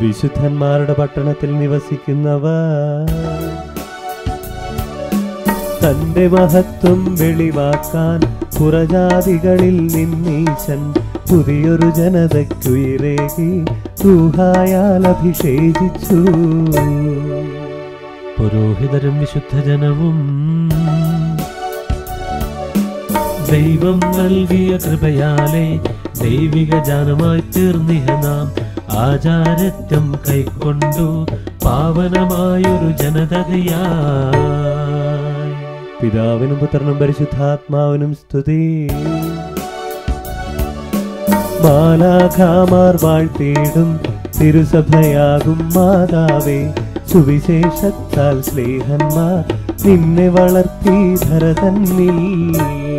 വിശുദ്ധന്മാരുടെ പട്ടണത്തിൽ നിവസിക്കുന്നവർ തന്റെ മഹത്വം വെളിവാക്കാൻ പുറജാതികളിൽ നിന്നീശൻ പുതിയൊരു ജനതയ്ക്കുയിരേകി ൂഹായാൽ അഭിഷേചിച്ചു പുരോഹിതരും വിശുദ്ധജനവും ദൈവം നൽകിയ കൃപയാലെ ദൈവിക ജാനമായി തീർന്നിഹ നാം ആചാരത്വം കൈക്കൊണ്ടു പാവനമായൊരു ജനതയായി പിതാവിനും പുത്രനും പരിശുദ്ധാത്മാവിനും സ്തുതി മാലാഖാമാർ വാഴ്ത്തിയിടും തിരുസഭയാകും മാതാവേ സുവിശേഷത്താൽ സ്നേഹന്മാർ നിന്നെ വളർത്തി ധരതന്നിൽ